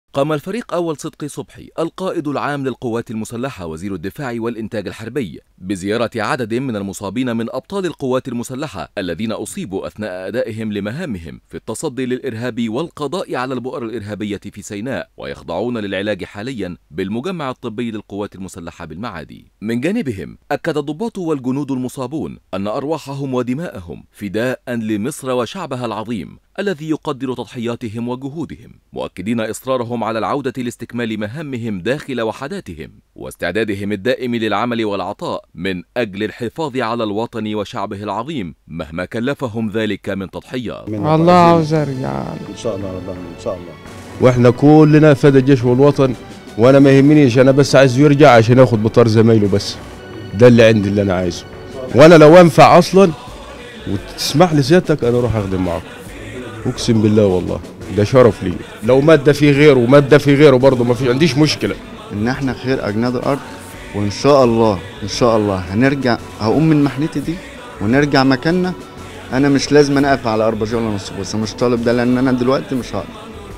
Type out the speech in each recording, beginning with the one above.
قام الفريق أول صدقي صبحي القائد العام للقوات المسلحة وزير الدفاع والإنتاج الحربي بزيارة عدد من المصابين من أبطال القوات المسلحة الذين أصيبوا أثناء أدائهم لمهامهم في التصدي للإرهاب والقضاء على البؤر الإرهابية في سيناء ويخضعون للعلاج حاليا بالمجمع الطبي للقوات المسلحة بالمعادي من جانبهم أكد الضباط والجنود المصابون أن أرواحهم ودماءهم فداء لمصر وشعبها العظيم الذي يقدر تضحياتهم وجهودهم مؤكدين إصرارهم على العودة لاستكمال مهامهم داخل وحداتهم واستعدادهم الدائم للعمل والعطاء من أجل الحفاظ على الوطن وشعبه العظيم مهما كلفهم ذلك من تضحيات الله عاوز ارجع ان شاء الله ربنا ان شاء الله واحنا كلنا فدى الجيش والوطن وانا ما يهمنيش انا بس عايز يرجع عشان ياخد بطار زمايله بس ده اللي عندي اللي انا عايزه وانا لو انفع اصلا وتسمح لي سيادتك انا اروح اخدم معاكم اقسم بالله والله ده شرف لي لو ماده في غيره وماده في غيره برضه ما في عنديش مشكله ان احنا خير اجناد الارض وان شاء الله ان شاء الله هنرجع هقوم من محنتي دي ونرجع مكاننا انا مش لازم أنا اقف على اربع ولا نص بس مش طالب ده لان انا دلوقتي مش هقدر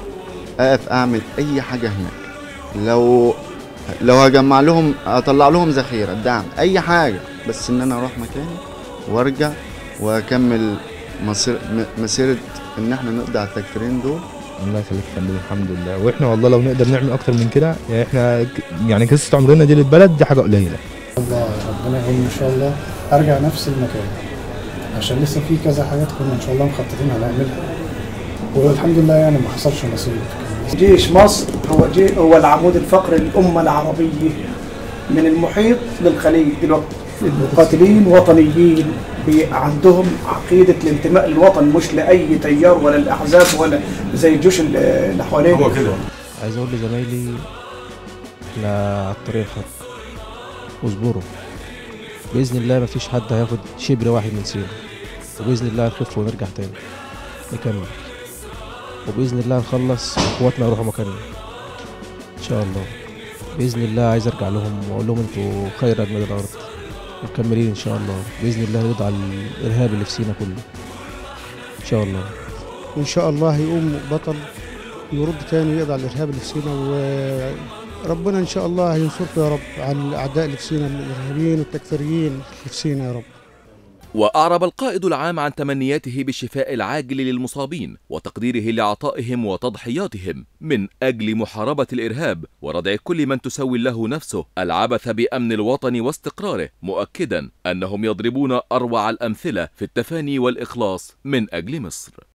اقف اعمل اي حاجه هناك لو لو هجمع لهم اطلع لهم ذخيره دعم اي حاجه بس ان انا اروح مكاني وارجع واكمل مسير م- مسيره ان احنا نقضي على التكفيرين دول الله يخليك يا فندم الحمد لله واحنا والله لو نقدر نعمل اكتر من كده يعني احنا ك- يعني قصه عمرنا دي للبلد دي حاجه قليله الله ربنا يعين ان شاء الله ارجع نفس المكان عشان لسه في كذا حاجات كنا ان شاء الله مخططين هنعملها والحمد لله يعني ما حصلش نصيب جيش مصر هو جي هو العمود الفقري للأمة العربية من المحيط للخليج دلوقتي المقاتلين وطنيين بي- عندهم عقيدة الانتماء للوطن مش لأي تيار ولا الأحزاب ولا زي الجيوش ال- اللي حوالينا عايز اقول لزمايلي احنا على الطريق الخط واصبروا باذن الله مفيش حد هياخد شبر واحد من سينا وباذن الله نخف ونرجع تاني نكمل وباذن الله نخلص اخواتنا يروحوا مكاننا ان شاء الله باذن الله عايز ارجع لهم واقول لهم انتوا خير اجناد الارض مكملين ان شاء الله باذن الله يقضي على الارهاب اللي في سينا كله ان شاء الله وان شاء الله هيقوم بطل يرد تاني يقضي على الارهاب اللي في سينا وربنا ان شاء الله هينصركم يا رب على الاعداء اللي في سينا الارهابيين والتكفيريين اللي في سينا يا رب وأعرب القائد العام عن تمنياته بالشفاء العاجل للمصابين وتقديره لعطائهم وتضحياتهم من أجل محاربة الإرهاب وردع كل من تسوي له نفسه العبث بأمن الوطن واستقراره مؤكدا أنهم يضربون أروع الأمثلة في التفاني والإخلاص من أجل مصر